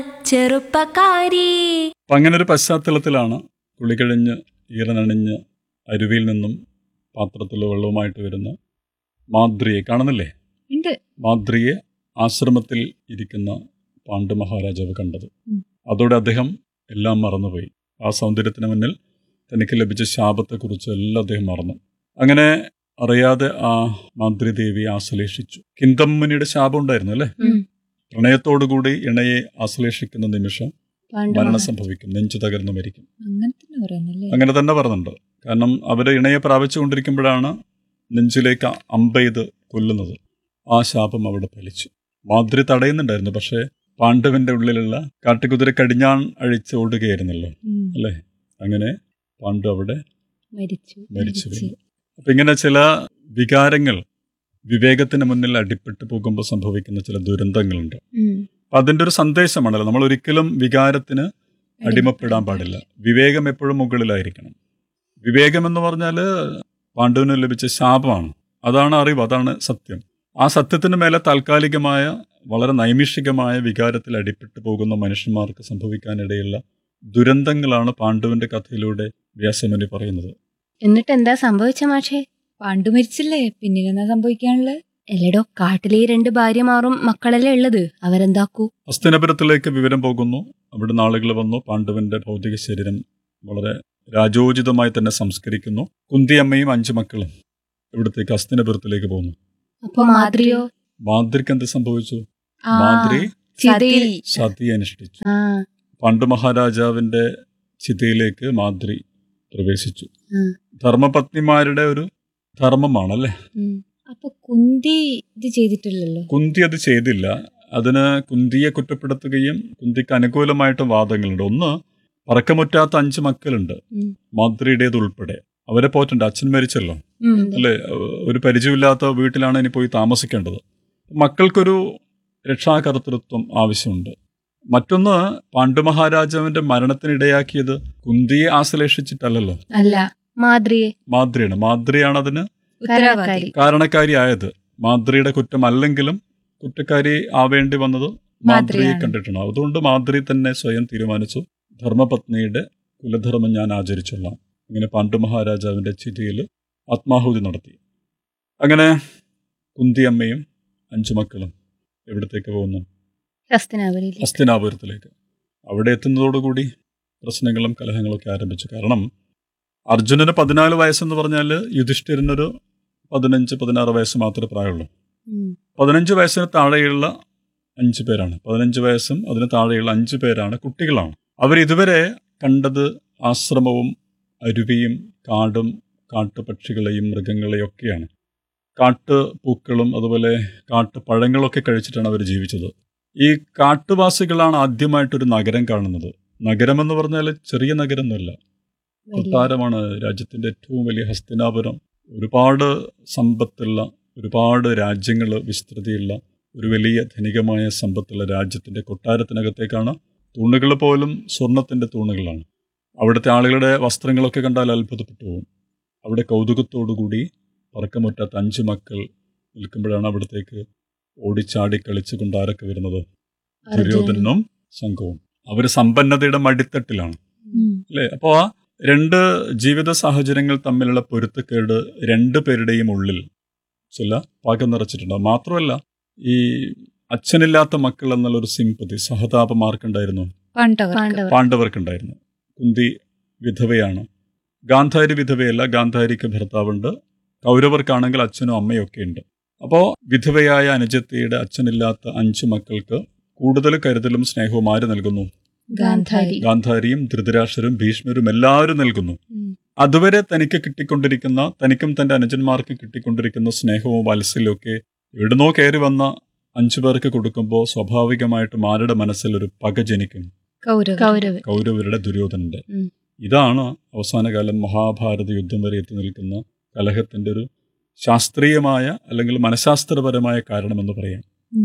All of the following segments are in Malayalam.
ചെറുപ്പക്കാരി അപ്പം അങ്ങനെ ഒരു പശ്ചാത്തലത്തിലാണ് കുളി കഴിഞ്ഞ് ഈറനണിഞ്ഞ് അരുവിയിൽ നിന്നും പാത്രത്തിൽ വെള്ളവുമായിട്ട് വരുന്ന മാദ്രിയെ കാണുന്നില്ലേ ഉണ്ട് മാദ്രിയെ ആശ്രമത്തിൽ ഇരിക്കുന്ന പാണ്ഡു മഹാരാജാവ് കണ്ടത് ഉം. അതോടെ അദ്ദേഹം എല്ലാം മറന്നുപോയി ആ സൗന്ദര്യത്തിന് മുന്നിൽ തനിക്ക് ലഭിച്ച ശാപത്തെക്കുറിച്ച് എല്ലാം അദ്ദേഹം മറന്നു അങ്ങനെ അറിയാതെ ആ മാദ്രിദേവി ആശ്ലേഷിച്ചു കിന്തമ്മുനിയുടെ ശാപം ഉണ്ടായിരുന്നു അല്ലേ ഉം. പ്രണയത്തോടുകൂടി ഇണയെ ആശ്ലേഷിക്കുന്ന നിമിഷം പാണ്ഡവ മരണം സംഭവിക്കും നെഞ്ചു തകർന്നു മരിക്കും അങ്ങനെ തന്നെ പറയുന്നല്ലേ അങ്ങനെ തന്നെ പറയുന്നുണ്ട് കാരണം അവര് ഇണയെ പ്രാപിച്ചുകൊണ്ടിരിക്കുമ്പോഴാണ് നെഞ്ചിലേക്ക് അമ്പെയ്ത് കൊല്ലുന്നത് ആ ശാപം അവിടെ ഫലിച്ചു മാദ്രി തടയുന്നുണ്ടായിരുന്നു പക്ഷേ പാണ്ഡവന്റെ ഉള്ളിലുള്ള കാട്ടുകുതിര കടിഞ്ഞാൺ അഴിച്ച് ഓടുകയായിരുന്നല്ലോ ഉം. അല്ലേ അങ്ങനെ പാണ്ഡു അവിടെ മരിച്ചു മരിച്ചു വീണു. അപ്പൊ ഇങ്ങനെ ചില വികാരങ്ങൾ വിവേകത്തിന് മുന്നിൽ അടിപ്പെട്ടു പോകുമ്പോൾ സംഭവിക്കുന്ന ചില ദുരന്തങ്ങളുണ്ട് ഉം. അപ്പൊ അതിന്റെ ഒരു സന്ദേശമാണല്ലോ നമ്മൾ ഒരിക്കലും വികാരത്തിന് അടിമപ്പെടാൻ പാടില്ല വിവേകം എപ്പോഴും മുകളിലായിരിക്കണം വിവേകം എന്ന് പറഞ്ഞാൽ പാണ്ഡുവിന് ലഭിച്ച ശാപമാണ് അതാണ് അറിവ് അതാണ് സത്യം ആ സത്യത്തിന് മേലെ താൽക്കാലികമായ വളരെ നൈമിഷികമായ വികാരത്തിൽ അടിപ്പെട്ടു പോകുന്ന മനുഷ്യന്മാർക്ക് സംഭവിക്കാനിടയുള്ള ദുരന്തങ്ങളാണ് പാണ്ഡുവിന്റെ കഥയിലൂടെ വ്യാസമുനി പറയുന്നത് എന്നിട്ട് എന്താ സംഭവിച്ച മാഷേ പാണ്ഡു മരിച്ചില്ലേ പിന്നീടെന്നാ സംഭവിക്കാനുള്ളത് എല്ലടോ കാട്ടിലെ ഈ രണ്ട് ഭാര്യമാറും മക്കളല്ലേ ഉള്ളത് അവരെന്താക്കൂ ഹസ്തിനപുരത്തിലേക്ക് വിവരം പോകുന്നു അവിടെ ആളുകൾ വന്നു പാണ്ഡുവിന്റെ ഭൗതിക ശരീരം വളരെ രാജോചിതമായി തന്നെ സംസ്കരിക്കുന്നു കുന്തിയമ്മയും അഞ്ചു മക്കളും ഇവിടത്തേക്ക് ഹസ്തിനപുരത്തിലേക്ക് പോകുന്നു അപ്പൊ മാദ്രിയോ മാദ്രിക്ക് എന്ത് സംഭവിച്ചു ആ, മാദ്രി ചിതയിൽ സതി അനുഷ്ഠിച്ചു ആ പണ്ട് മഹാരാജാവിന്റെ ചിതയിലേക്ക് മാദ്രി പ്രവേശിച്ചു ഉം. ധർമ്മപത്നിമാരുടെ ഒരു ധർമ്മമാണല്ലേ ഉം. അപ്പൊ കുന്തി ഇത് ചെയ്തിട്ടില്ലല്ലോ കുന്തി അത് ചെയ്തില്ല അതിന് കുന്തിയെ കുറ്റപ്പെടുത്തുകയും കുന്തിക്ക് അനുകൂലമായിട്ട് വാദങ്ങളുണ്ട് ഒന്ന് പറക്കമുറ്റാത്ത അഞ്ച് മക്കളുണ്ട് ഉം. മാദ്രിയുടേത് ഉൾപ്പെടെ അവരെ പോറ്റുണ്ട് അച്ഛൻ മരിച്ചല്ലോ ഉം. അല്ലേ ഒരു പരിചയമില്ലാത്ത വീട്ടിലാണ് ഇനി പോയി താമസിക്കേണ്ടത് മക്കൾക്കൊരു രക്ഷാകർതൃത്വം ആവശ്യമുണ്ട് മറ്റൊന്ന് പാണ്ഡു മഹാരാജാവിന്റെ മരണത്തിനിടയാക്കിയത് കുന്തിയെ ആശ്ലേഷിച്ചിട്ടല്ലല്ലോ അല്ല മാദ്രിയെ മാദ്രിയാണ് മാദ്രിയാണ് അതിന് ഉത്തരവാദി കാരണക്കാരിയായത് മാദ്രിയുടെ കുറ്റമല്ലെങ്കിലും കുറ്റക്കാരി ആവേണ്ടി വന്നത് മാദ്രിയെ മാദ്രിയാണ്. കണ്ടിട്ടുണ്ട് അതുകൊണ്ട് മാദ്രി തന്നെ സ്വയം തീരുമാനിച്ചു ധർമ്മപത്നിയുടെ കുലധർമ്മം ഞാൻ ആചരിച്ചൊള്ളാം ഇങ്ങനെ പാണ്ഡു മഹാരാജാവിന്റെ ചിതിയിൽ ആത്മാഹുതി നടത്തി അങ്ങനെ കുന്തിയമ്മയും അഞ്ചു മക്കളും എവിടത്തേക്ക് പോകുന്നു ഹസ്തനാപുരിയിൽ ഹസ്തിനാപുരത്തിലേക്ക് അവിടെ എത്തുന്നതോടുകൂടി പ്രശ്നങ്ങളും കലഹങ്ങളൊക്കെ ആരംഭിച്ചു കാരണം അർജുനന് പതിനാല് വയസ്സെന്ന് പറഞ്ഞാൽ യുധിഷ്ഠിരനൊരു പതിനഞ്ച് പതിനാറ് വയസ്സ് മാത്രമേ പ്രായമുള്ളൂ ഉം. പതിനഞ്ച് വയസ്സിന് താഴെയുള്ള അഞ്ച് പേരാണ് പതിനഞ്ച് വയസ്സും അതിന് താഴെയുള്ള അഞ്ച് പേരാണ് കുട്ടികളാണ് അവർ ഇതുവരെ കണ്ടത് ആശ്രമവും അരുവിയും കാടും കാട്ടുപക്ഷികളെയും മൃഗങ്ങളെയും ഒക്കെയാണ് കാട്ടുപൂക്കളും അതുപോലെ കാട്ടുപഴങ്ങളൊക്കെ കഴിച്ചിട്ടാണ് അവർ ജീവിച്ചത് ഈ കാട്ടുവാസികളാണ് ആദ്യമായിട്ടൊരു നഗരം കാണുന്നത് നഗരമെന്ന് പറഞ്ഞാൽ ചെറിയ നഗരമൊന്നുമല്ല കൊട്ടാരമാണ് രാജ്യത്തിന്റെ ഏറ്റവും വലിയ ഹസ്തിനാപുരം ഒരുപാട് സമ്പത്തുള്ള ഒരുപാട് രാജ്യങ്ങൾ വിസ്തൃതിയുള്ള ഒരു വലിയ ധനികമായ സമ്പത്തുള്ള രാജ്യത്തിന്റെ കൊട്ടാരത്തിനകത്തേക്കാണ് തൂണുകൾ പോലും സ്വർണത്തിന്റെ തൂണുകളാണ് അവിടുത്തെ ആളുകളുടെ വസ്ത്രങ്ങളൊക്കെ കണ്ടാൽ അത്ഭുതപ്പെട്ടു പോകും അവിടെ കൗതുകത്തോടുകൂടി പറക്കമുറ്റാത്ത അഞ്ച് മക്കൾ നിൽക്കുമ്പോഴാണ് അവിടത്തേക്ക് ഓടിച്ചാടി കളിച്ചുകൊണ്ട് ആരൊക്കെ വരുന്നത് ദുര്യോധനും സംഘവും അവർ സമ്പന്നതയുടെ മടിത്തട്ടിലാണ് ഉം. അല്ലേ അപ്പോൾ ആ രണ്ട് ജീവിത സാഹചര്യങ്ങൾ തമ്മിലുള്ള പൊരുത്തക്കേട് രണ്ടു പേരുടെയും ഉള്ളിൽ ചില പക നിറച്ചിട്ടുണ്ട് മാത്രമല്ല ഈ അച്ഛനില്ലാത്ത മക്കൾ എന്നുള്ളൊരു സിമ്പതി സഹതാപമാർക്കുണ്ടായിരുന്നു പാണ്ഡവർ പാണ്ഡവർ പാണ്ഡവർക്കുണ്ടായിരുന്നു കുന്തി വിധവയാണ് ഗാന്ധാരി വിധവയല്ല ഗാന്ധാരിക്ക് ഭർത്താവുണ്ട് കൗരവർക്കാണെങ്കിൽ അച്ഛനും അമ്മയും ഒക്കെ ഉണ്ട് അപ്പോൾ വിധവയായ അനുജത്തിയുടെ അച്ഛനില്ലാത്ത അഞ്ചു മക്കൾക്ക് കൂടുതൽ കരുതലും സ്നേഹവും ആര് നൽകുന്നു ഗാന്ധാരി ഗാന്ധാരിയും ധൃതരാഷ്ട്രരും ഭീഷ്മരും എല്ലാവരും നൽകുന്നു ഉം. അതുവരെ തനിക്ക് കിട്ടിക്കൊണ്ടിരിക്കുന്ന തനിക്കും തന്റെ അനുജന്മാർക്ക് കിട്ടിക്കൊണ്ടിരിക്കുന്ന സ്നേഹവും വാത്സല്യവും ഒക്കെ എവിടുന്നോ കയറി വന്ന അഞ്ചു പേർക്ക് കൊടുക്കുമ്പോൾ സ്വാഭാവികമായിട്ടും ആരുടെ മനസ്സിൽ ഒരു പക ജനിക്കും കൗരവ കൗരവ് കൗരവരുടെ ദുര്യോധനന്റെ ഉം. ഇതാണ് അവസാനകാലം മഹാഭാരത യുദ്ധം വരെ എത്തി നിൽക്കുന്ന കലഹത്തിന്റെ ഒരു ശാസ്ത്രീയമായ അല്ലെങ്കിൽ മനഃശാസ്ത്രപരമായ കാരണമെന്ന് പറയാം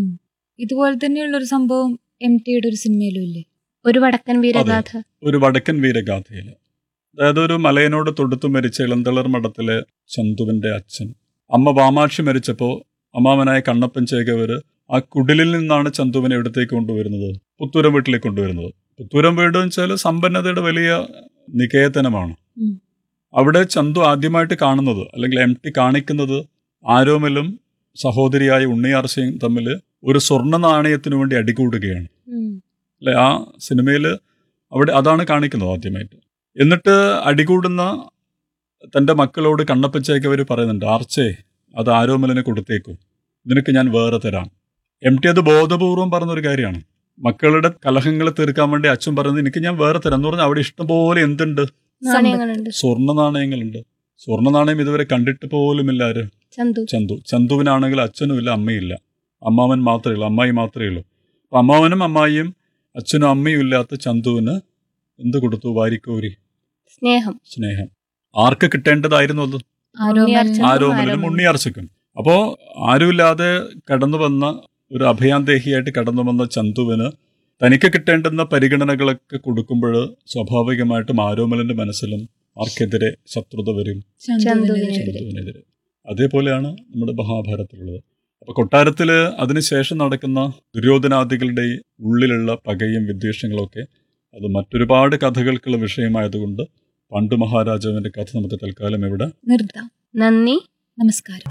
ഇതുപോലെ തന്നെയുള്ള ഒരു സംഭവം എം ടിയുടെ ഒരു സിനിമയിലും ഇല്ലേ ഒരു വടക്കൻ വീരഗാഥ ഒരു വടക്കൻ വീരഗാഥയിൽ അതായത് ഒരു മലയനോട് തൊടുത്തു മരിച്ച ഇളന്തളർ മഠത്തിലെ ചന്തുവിന്റെ അച്ഛൻ അമ്മ വാമാക്ഷി മരിച്ചപ്പോൾ അമ്മാവനായ കണ്ണപ്പൻ ചേകവര് ആ കുടിലിൽ നിന്നാണ് ചന്തുവിനെ എവിടത്തേക്ക് കൊണ്ടുവരുന്നത് പുത്തൂരം വീട്ടിലേക്ക് കൊണ്ടുവരുന്നത് പുത്തൂരം വീട് എന്ന് വെച്ചാൽ സമ്പന്നതയുടെ വലിയ നികേതനമാണ് ഉം. അവിടെ ചന്തു ആദ്യമായിട്ട് കാണുന്നത് അല്ലെങ്കിൽ എം ടി കാണിക്കുന്നത് ആരോമലും സഹോദരിയായ ഉണ്ണിയാർച്ചയും തമ്മിൽ ഒരു സ്വർണ്ണ നാണയത്തിന് വേണ്ടി അടികൂടുകയാണ് അല്ലെ ആ സിനിമയിൽ അവിടെ അതാണ് കാണിക്കുന്നത് ആദ്യമായിട്ട് എന്നിട്ട് അടികൂടുന്ന തൻ്റെ മക്കളോട് കണ്ണപ്പച്ചയ്ക്ക് അവർ പറയുന്നുണ്ട് ആർച്ചേ അത് ആരോമലിനെ കൊടുത്തേക്കും നിനക്ക് ഞാൻ വേറെ തരാം എം ടി അത് ബോധപൂർവം പറഞ്ഞൊരു കാര്യമാണ് മക്കളുടെ കലഹങ്ങൾ തീർക്കാൻ വേണ്ടി അച്ഛൻ പറയുന്നത് എനിക്ക് ഞാൻ വേറെ തരാം എന്ന് പറഞ്ഞാൽ അവിടെ ഇഷ്ടംപോലെ എന്തുണ്ട് നാണയങ്ങളുണ്ട് സ്വർണ്ണ നാണയങ്ങളുണ്ട് സ്വർണ്ണ നാണയം ഇതുവരെ കണ്ടിട്ട് പോലുമില്ല ആര് ചന്തു ചന്തു ചന്തുവിനാണെങ്കിൽ അച്ഛനുമില്ല അമ്മയില്ല അമ്മാവൻ മാത്രമേ ഉള്ളൂ അമ്മായി മാത്രമേ ഉള്ളൂ അപ്പൊ അമ്മാവനും അമ്മായിയും അച്ഛനും അമ്മയും ഇല്ലാത്ത ചന്തുവിന് എന്ത് കൊടുത്തു വാരിക്കോരി സ്നേഹം സ്നേഹം ആർക്ക് കിട്ടേണ്ടതായിരുന്നു അത് ഉണ്ണിയാർച്ച. ആരോമലിനും ആരോമലിനും. ഉണ്ണിയാർച്ചയ്ക്കും അപ്പോ ആരുമില്ലാതെ കടന്നു വന്ന ഒരു അഭയാന്തേഹിയായിട്ട് കടന്നു വന്ന ചന്തുവിന് തനിക്ക് കിട്ടേണ്ടുന്ന പരിഗണനകളൊക്കെ കൊടുക്കുമ്പോൾ സ്വാഭാവികമായിട്ടും ആരോമലിന്റെ മനസ്സിലും ആർക്കെതിരെ ശത്രുത വരും ചന്തുവിനെതിരെ. ചന്തുവിനെതിരെ അതേപോലെയാണ് നമ്മുടെ മഹാഭാരതത്തിലുള്ളത് അപ്പൊ കൊട്ടാരത്തില് അതിനുശേഷം നടക്കുന്ന ദുര്യോധനാദികളുടെ ഉള്ളിലുള്ള പകയും വിദ്വേഷങ്ങളൊക്കെ അത് മറ്റൊരുപാട് കഥകൾക്കുള്ള വിഷയമായതുകൊണ്ട് പണ്ട് മഹാരാജാവിന്റെ കഥ നമുക്ക് തൽക്കാലം ഇവിടെ നിർത്താം നന്ദി നമസ്കാരം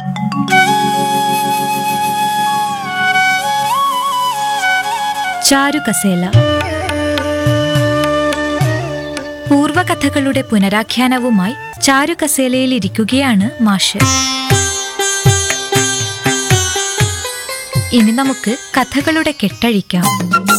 ചാരുകസേല പൂർവകഥകളുടെ പുനരാഖ്യാനവുമായി ചാരുകസേലയിൽ ഇരിക്കുകയാണ് മാഷ് ഇനി നമുക്ക് കഥകളുടെ കെട്ടഴിക്കാം